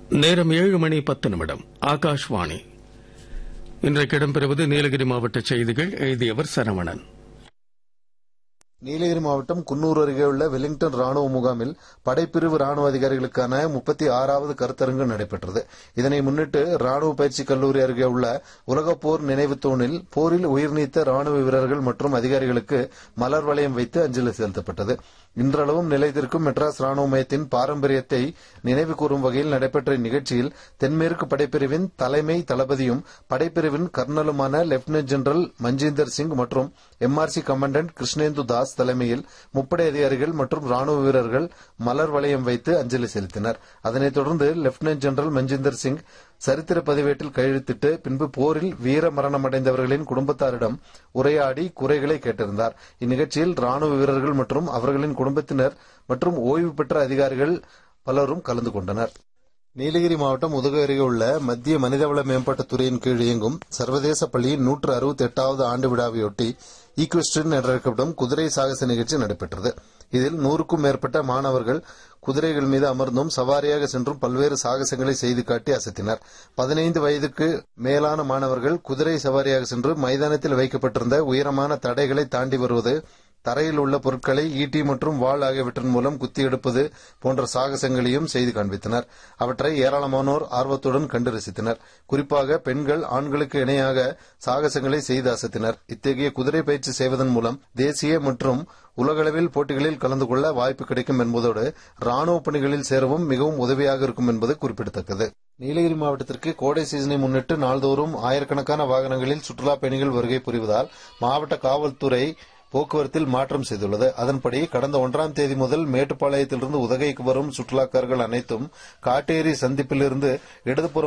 நேரம் ஏழு மணி பத்து நிமிடம் ஆகாஷ்வாணி இன்றைக்கு இடம்பெறுவது நீலகிரி மாவட்ட செய்திகள் எழுதியவர் சரவணன் நீலகிரி மாவட்டம் குன்னூர் அருகே உள்ள வெலிங்டன் ராணுவ முகாமில் படைப்பிரிவு ராணுவ அதிகாரிகளுக்கான முப்பத்தி ஆறாவது கருத்தரங்கு நடைபெற்றது இதனை முன்னிட்டு ராணுவ பயிற்சி கல்லூரி அருகே உள்ள உலகப் போர் நினைவு தூணில் போரில் உயிர் நீத்த ராணுவ வீரர்கள் மற்றும் அதிகாரிகளுக்கு மலர் வளையம் வைத்து அஞ்சலி செலுத்தப்பட்டது இன்றளவும் நிலைத்திருக்கும் மெட்ராஸ் ராணுவ மையத்தின் பாரம்பரியத்தை நினைவு கூறும் வகையில் நடைபெற்ற இந்நிகழ்ச்சியில் தென்மேற்கு படைப்பிரிவின் தலைமை தளபதியும் படைப்பிரிவின் கர்னலுமான லெப்டினன்ட் ஜெனரல் மஞ்சீந்தர் சிங் மற்றும் எம்ஆர்சி கமாண்டன்ட் கிருஷ்ணேந்து தாஸ் தலைமையில் முப்படை அதிகாரிகள் மற்றும் ராணுவ வீரர்கள் மலர் வளையம் வைத்து அஞ்சலி செலுத்தினர் அதனைத் தொடர்ந்து லெப்டினன்ட் ஜெனரல் மஞ்சீந்தர் சிங் சரித்திர பதிவேட்டில் கையெழுத்திட்டு பின்பு போரில் வீர மரணமடைந்தவர்களின் குடும்பத்தாரிடம் உரையாடி குறைகளை கேட்டிருந்தார் இந்நிகழ்ச்சியில் ராணுவ வீரர்கள் மற்றும் அவர்களின் குடும்பத்தினர் மற்றும் ஓய்வு பெற்ற அதிகாரிகள் பலரும் கலந்து கொண்டனர் நீலகிரி மாவட்டம் உதகை அருகே உள்ள மத்திய மனிதவள மேம்பாட்டுத் துறையின் கீழ் இயங்கும் சர்வதேச பள்ளியின் நூற்று அறுபத்தி எட்டாவது ஆண்டு விழாவையொட்டி ஈக்வெஸ்டின் என்றழைக்கப்படும் குதிரை சாகச நிகழ்ச்சி நடைபெற்றது இதில் நூறுக்கும் மேற்பட்ட மாணவர்கள் குதிரைகள் மீது அமர்ந்தும் சவாரியாக சென்றும் பல்வேறு சாகசங்களை செய்து காட்டி அசத்தினர் பதினைந்து வயதுக்கு மேலான மாணவர்கள் குதிரை சவாரியாக சென்று மைதானத்தில் வைக்கப்பட்டிருந்த உயரமான தடைகளை தாண்டி வருவது தரையில் உள்ள பொருட்களை ஈட்டி மற்றும் வாள் ஆகியவற்றின் மூலம் குத்தி எடுப்பது போன்ற சாகசங்களையும் செய்து காண்பித்தனர் அவற்றை ஏராளமானோர் ஆர்வத்துடன் கண்டு ரசித்தனர் குறிப்பாக பெண்கள் ஆண்களுக்கு இணையாக சாகசங்களை செய்து அசத்தினர் இத்தகைய குதிரை பயிற்சி செய்வதன் மூலம் தேசிய மற்றும் உலகளவில் போட்டிகளில் கலந்து கொள்ள வாய்ப்பு கிடைக்கும் என்பதோடு ராணுவ பணிகளில் சேரவும் மிகவும் உதவியாக இருக்கும் என்பது குறிப்பிடத்தக்கது நீலகிரி மாவட்டத்திற்கு கோடை சீசனை முன்னிட்டு நாள்தோறும் ஆயிரக்கணக்கான வாகனங்களில் சுற்றுலா பயணிகள் வருகை புரிவதால் மாவட்ட காவல்துறை போக்குவரத்தில் மாற்றம் செய்துள்ளது அதன்படி கடந்த ஒன்றாம் தேதி முதல் மேட்டுப்பாளையத்திலிருந்து உதகைக்கு வரும் சுற்றுலாக்காரர்கள் அனைத்தும் காட்டேரி சந்திப்பிலிருந்து இடதுபுறம்